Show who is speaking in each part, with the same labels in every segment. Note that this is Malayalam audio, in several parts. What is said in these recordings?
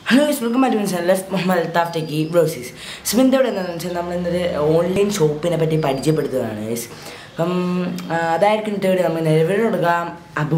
Speaker 1: Hello welcome back to left Muhammad Althaf techie ബ്രോസിസ് സ്മിൻ്റെ ഇവിടെ എന്താണെന്ന് വെച്ചാൽ നമ്മൾ ഇന്നൊരു ഓൺലൈൻ ഷോപ്പിനെ പറ്റി പരിചയപ്പെടുത്തുകയാണ് guys. അപ്പം ആ, അതായിരിക്കും തേടി നമ്മൾ നിലവിൽ കൊടുക്കാം അബും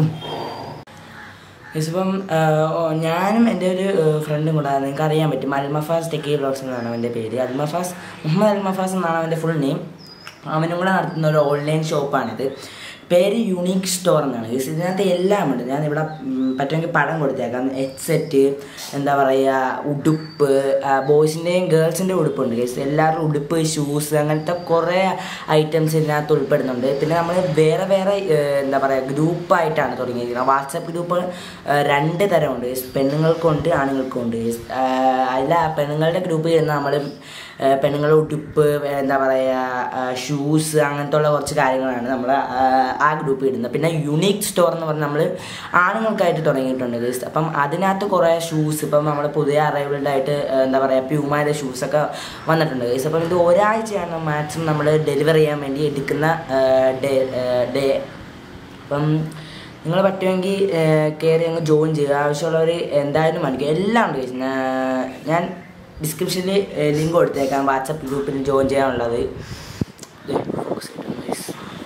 Speaker 1: ഗൈസ് ഇപ്പം ആ, ഓ, ഞാനും എൻ്റെ ഒരു ഫ്രണ്ടും കൂടെ നിങ്ങൾക്ക് അറിയാൻ പറ്റും അൽമഫാസ് ടെക്കി ബ്ലോഗ്സ് എന്നാണ് അവൻ്റെ പേര് അൽമഫാസ് മുഹമ്മദ് അൽമഫാസ് എന്നാണ് അവൻ്റെ ഫുൾ നെയിം അവനും കൂടെ നടത്തുന്ന ഒരു ഓൺലൈൻ ഷോപ്പാണിത് പേര് യുണീക്ക് സ്റ്റോർ എന്നാണ് ഗൈസ് ഇതിനകത്ത് എല്ലാം ഉണ്ട് ഞാൻ ഇവിടെ ഉം, പറ്റുമെങ്കിൽ പടം കൊടുത്തേക്കാം ഹെഡ്സെറ്റ് എന്താ പറയുക ഉടുപ്പ് ബോയ്സിൻ്റെയും ഗേൾസിൻ്റെയും ഉടുപ്പുണ്ട് ഗൈസ് എല്ലാവരുടെ ഉടുപ്പ് ഷൂസ് അങ്ങനത്തെ കുറേ ഐറ്റംസ് ഇതിനകത്ത് ഉൾപ്പെടുന്നുണ്ട് പിന്നെ നമ്മൾ വേറെ വേറെ ഏഹ്, എന്താ പറയുക ഗ്രൂപ്പായിട്ടാണ് തുടങ്ങിയിരിക്കുന്നത് വാട്സപ്പ് ഗ്രൂപ്പ് ഏഹ്, രണ്ട് തരമുണ്ട് ഗൈസ് പെണ്ണുങ്ങൾക്കുണ്ട് ആണുങ്ങൾക്കുണ്ട് ഗൈസ് അതിൽ പെണ്ണുങ്ങളുടെ ഗ്രൂപ്പ് ചെയ്യുന്ന നമ്മൾ പെണ്ണുങ്ങളുടെ ഉടുപ്പ് എന്താ പറയുക ഷൂസ് അങ്ങനത്തെ ഉള്ള കുറച്ച് കാര്യങ്ങളാണ് നമ്മൾ ആ ഗ്രൂപ്പ് ഇടുന്നത് പിന്നെ യുണീക്ക് സ്റ്റോർ എന്ന് പറഞ്ഞാൽ നമ്മൾ ആണുങ്ങൾക്കായിട്ട് തുടങ്ങിയിട്ടുണ്ട് ഗൈസ് അപ്പം അതിനകത്ത് കുറേ ഷൂസ് ഇപ്പം നമ്മൾ പുതിയ അറൈവൽഡ് ആയിട്ട് ഏഹ്, എന്താ പറയുക പ്യൂമാരുടെ ഷൂസൊക്കെ വന്നിട്ടുണ്ട് ഗൈസ് അപ്പം ഇത് ഒരാഴ്ചയാണ് മാക്സിമം നമ്മൾ ഡെലിവറി ചെയ്യാൻ വേണ്ടി എടുക്കുന്ന ഡേ ഡേ അപ്പം നിങ്ങൾ പറ്റുമെങ്കിൽ കയറി അങ്ങ് ജോയിൻ ചെയ്യുക ആവശ്യമുള്ളവർ എന്തായാലും മണിക്കും എല്ലാം ഉണ്ട് guys. ഞാ- ഞാൻ ഡിസ്ക്രിപ്ഷനിൽ ലിങ്ക് കൊടുത്തേക്കാം വാട്സപ്പ് ഗ്രൂപ്പിൽ ജോയിൻ ചെയ്യാനുള്ളത് ദേ, focus ചെയ്തിട്ടുണ്ട് guys.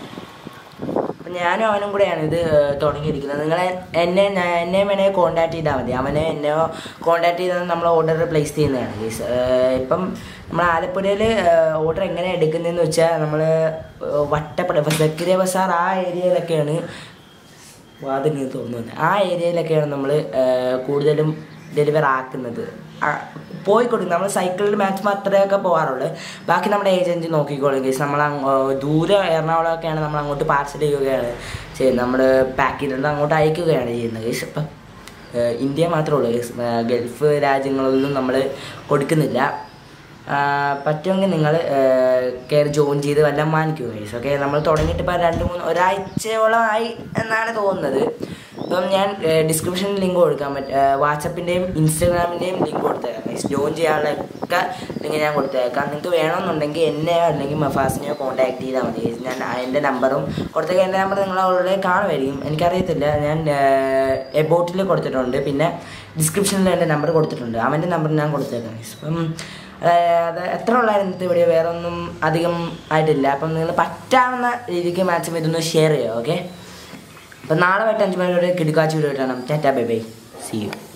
Speaker 1: അപ്പം ഞാനും അവനും കൂടെയാണ് ഇത് ഏഹ്, തുടങ്ങിയിരിക്കുന്നത് നിങ്ങൾ എന്നെ ഞാൻ- എന്നെ വേണേൽ കോൺടാക്ട് ചെയ്താൽ മതി അവനെ എന്നെ കോൺടാക്ട് ചെയ്താൽ നമ്മൾ ഓർഡർ പ്ലേസ് ചെയ്യുന്നതാണ് ഗീസ് ഇപ്പം നമ്മൾ ആലപ്പുഴയിൽ ഓർഡർ എങ്ങനെ എടുക്കുന്നതെന്ന് വെച്ചാൽ നമ്മൾ വട്ടപ്പട ഇപ്പം സക്കിരിയ ബസാർ ആ ഏരിയയിലൊക്കെയാണ് വാതിന് തോന്നുന്നത് ആ ഏരിയയിലൊക്കെയാണ് നമ്മൾ കൂടുതലും ഡെലിവർ ആക്കുന്നത് ആ, പോയി കൊടുക്കും നമ്മൾ സൈക്കിളിൽ മാക്സിമം അത്രയൊക്കെ പോകാറുള്ളൂ ബാക്കി നമ്മുടെ ഏജൻറ്റ് നോക്കിക്കോളും കേസ് നമ്മൾ ദൂരെ എറണാകുളമൊക്കെയാണ് നമ്മൾ അങ്ങോട്ട് പാർസൽ ചെയ്യുകയാണ് ചെയ്യുന്നത് നമ്മൾ പാക്ക് ചെയ്തിട്ട് അങ്ങോട്ട് അയക്കുകയാണ് ചെയ്യുന്നത് കേസ് ഇപ്പം ഏഹ്, ഇന്ത്യ മാത്രമേ ഉള്ളൂ കേസ് ഗൾഫ് രാജ്യങ്ങളിലൊന്നും നമ്മൾ കൊടുക്കുന്നില്ല ആ, പറ്റുമെങ്കിൽ നിങ്ങൾ കയറി ജോയിൻ ചെയ്ത് വല്ലതും വാങ്ങിക്കുക ഗൈസ് ഓക്കെ നമ്മൾ തുടങ്ങിയിട്ട് ഇപ്പോൾ രണ്ട് മൂന്ന് ഒരാഴ്ചയോളം ആയി എന്നാണ് തോന്നുന്നത് ഇപ്പം ഞാൻ ഡിസ്ക്രിപ്ഷനിൽ ലിങ്ക് കൊടുക്കാൻ പറ്റും വാട്സപ്പിൻ്റെയും ഇൻസ്റ്റാഗ്രാമിൻ്റെയും ലിങ്ക് കൊടുത്തേക്കാം ഗൈസ് ജോയിൻ ചെയ്യാനുള്ള ഒക്കെ ലിങ്ക് ഞാൻ കൊടുത്തേക്കാം നിങ്ങൾക്ക് വേണമെന്നുണ്ടെങ്കിൽ എന്നെയോ അല്ലെങ്കിൽ മഫാസിനെയോ കോൺടാക്ട് ചെയ്താൽ മതി guys. ഞാൻ എൻ്റെ നമ്പറും കൊടുത്തേക്കാം എൻ്റെ നമ്പർ നിങ്ങൾ ഓൾറെഡി കാണുമായിരിക്കും എനിക്കറിയത്തില്ല ഞാൻ എബോട്ടിൽ കൊടുത്തിട്ടുണ്ട് പിന്നെ ഡിസ്ക്രിപ്ഷനിൽ എൻ്റെ നമ്പർ കൊടുത്തിട്ടുണ്ട് അവൻ്റെ നമ്പർ ഞാൻ കൊടുത്തേക്കാം guys. അപ്പം അത് എത്ര ഉള്ളായിരുന്നു ഇന്നത്തെ വീഡിയോ വേറെ ഒന്നും അധികം ആയിട്ടില്ല അപ്പം നിങ്ങൾ പറ്റാവുന്ന രീതിക്ക് മാക്സിമം ഇതൊന്ന് ഷെയർ ചെയ്യുക ഓക്കെ അപ്പം നാളെ വൈകിട്ട് അഞ്ച് മണിയോടെ കിടുക്കാച്ചി വീഡിയോ കാണാം tata bye bye see U